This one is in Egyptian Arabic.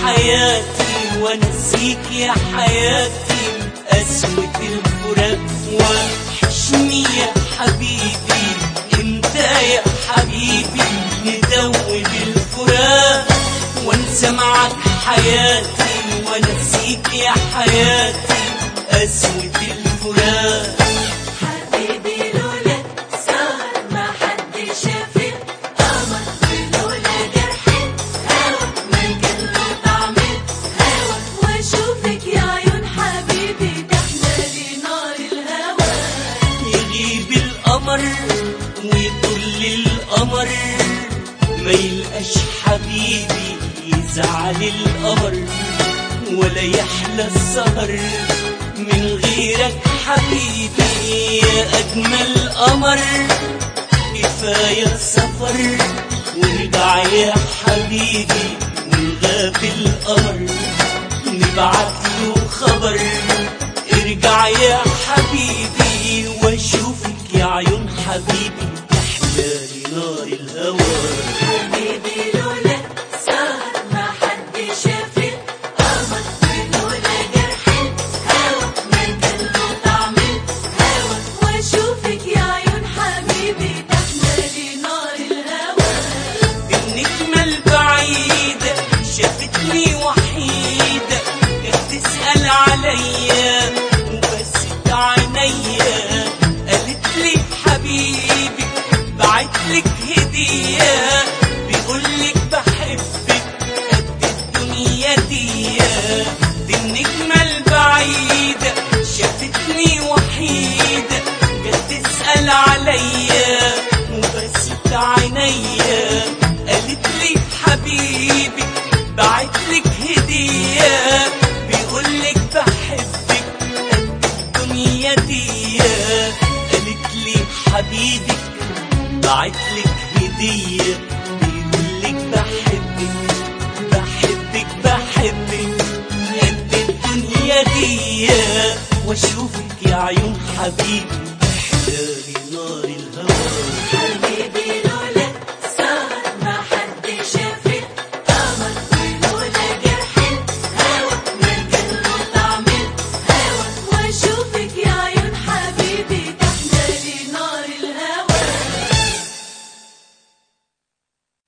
حياتي وانسيك يا حياتي قسوة الفراق وحشني يا حبيبي انت يا حبيبي ندوب الفراق وانسى معك حياتي وانسيك يا حياتي قسوة الفراق حبيبي لولا صار ما حد شاف القمر ولولا جرح الهوى ما كان له طعم الهوى واشوفك يا عيون حبيبي تحلى نار الهوى يغيب القمر ويطل القمر ما يلقاش حبيبي يزعل القمر ولا يحلى السهر من غيرك حبيبي يا أجمل قمر كفاية سفر وارجع يا حبيبي من غاب القمر نبعت له خبر ارجع يا حبيبي واشوفك يا عيون حبيبي تحلالي نار الهوى حبيبي لولا صار ما حد شاف القمر ولولا جرح الهوى ما كان له طعم الهوى واشوفك يا عيون حبيبي تحلى نار الهوى النجمة البعيدة شافتني وحيدة كانت تسأل عليا وبست عينيا قالت لي حبيبي بعتلك هدية بيقولك بحبك قد الدنيا دي دي النجمة البعيدة شافتني وحيدة جت تسأل عليا وبست عينيا قالت لي حبيبي بعتلك هدية بيقولك بحبك قد الدنيا دي قالت لي حبيبك بعتلك هدية بيقولك بحبك